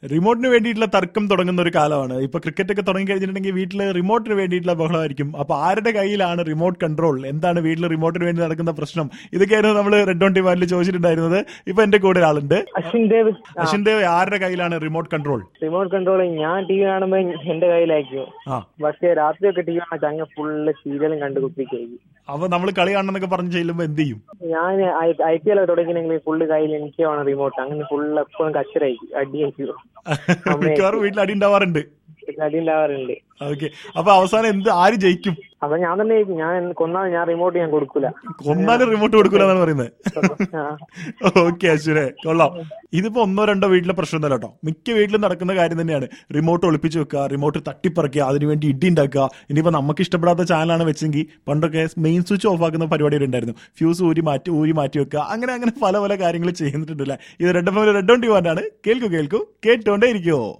റിമോട്ടിന് വേണ്ടിയിട്ടുള്ള തർക്കം തുടങ്ങുന്ന ഒരു കാലമാണ് ഇപ്പൊ ക്രിക്കറ്റ് ഒക്കെ തുടങ്ങി കഴിഞ്ഞിട്ടുണ്ടെങ്കിൽ വീട്ടിൽ റിമോട്ടിന് വേണ്ടിയിട്ടുള്ള ബഹളമായിരിക്കും അപ്പൊ ആരുടെ കയ്യിലാണ് റിമോട്ട് കൺട്രോൾ എന്താണ് വീട്ടിൽ റിമോട്ടിന് വേണ്ടി നടക്കുന്ന പ്രശ്നം ഇതൊക്കെയായിരുന്നു നമ്മൾ റെഡ് ഓൺ ടിവാനിൽ ചോദിച്ചിട്ടുണ്ടായിരുന്നത് ഇപ്പൊ എന്റെ കൂടെ ഒരാളുണ്ട് അശ്വിൻ ദേവ് അശ്വിൻ ദേവ് ആരുടെ കയ്യിലാണ് റിമോട്ട് കൺട്രോൾ റിമോട്ട് കൺട്രോൾ ഞാൻ ടി വി കാണുമ്പോ എന്റെ കയ്യിലായിരിക്കും ആ പക്ഷെ രാത്രിയൊക്കെ ടി വി കാണാൻ ചങ്ങ ഫുള്ള് സീരിയലും കണ്ട് കുത്തിക്കായിരിക്കും അപ്പൊ നമ്മൾ കളി കാണണമെന്നൊക്കെ പറഞ്ഞ് ചെല്ലുമ്പോ എന്ത് ചെയ്യും ഞാൻ ഐ പി എൽ തുടങ്ങിയെങ്കിൽ ഫുള്ള് കയ്യിൽ എനിക്ക് വേണം റിമോട്ട് അങ്ങനെ ഫുള്ള് എപ്പോഴും കച്ചറായിരിക്കും അടിയായിരിക്കും മിക്കവാറും വീട്ടിൽ അടി ഉണ്ടാവാറുണ്ട് അടി ഉണ്ടാവാറുണ്ട് ഓക്കെ അപ്പൊ അവസാനം എന്ത് ആര് ജയിക്കും അപ്പൊ ഞാൻ തന്നെ ജയിക്കും. ഞാൻ കൊന്നാൽ ഞാൻ റിമോട്ട് ഞാൻ കൊടുക്കൂല കൊന്നാലും റിമോട്ട് കൊടുക്കൂല എന്നാണ് പറയുന്നത് ആ. ഓക്കെ അശ്വിനെ കൊള്ളാം ഇതിപ്പോ ഒന്നോ രണ്ടോ വീട്ടിലെ പ്രശ്നമൊന്നുമല്ല കേട്ടോ മിക്ക വീട്ടിലും നടക്കുന്ന കാര്യം തന്നെയാണ് റിമോട്ട് ഒളിപ്പിച്ച് വെക്കുക റിമോട്ട് തട്ടിപ്പറിക്കുക അതിനുവേണ്ടി ഇടി ഉണ്ടാക്കുക ഇനിയിപ്പോ നമുക്ക് ഇഷ്ടപ്പെടാത്ത ചാനലാണ് വെച്ചെങ്കിൽ പണ്ടൊക്കെ മെയിൻ സ്വിച്ച് ഓഫ് ആക്കുന്ന പരിപാടി ഉണ്ടായിരുന്നു ഫ്യൂസ് ഊരി മാറ്റി ഊരി മാറ്റി വെക്കുക അങ്ങനെ അങ്ങനെ പല പല കാര്യങ്ങൾ ചെയ്യുന്നിട്ടുണ്ടല്ലേ ഇത് red F red on T ആണ് കേൾക്കൂ കേൾക്കൂ കേട്ടോണ്ടേ ഇരിക്കുവോ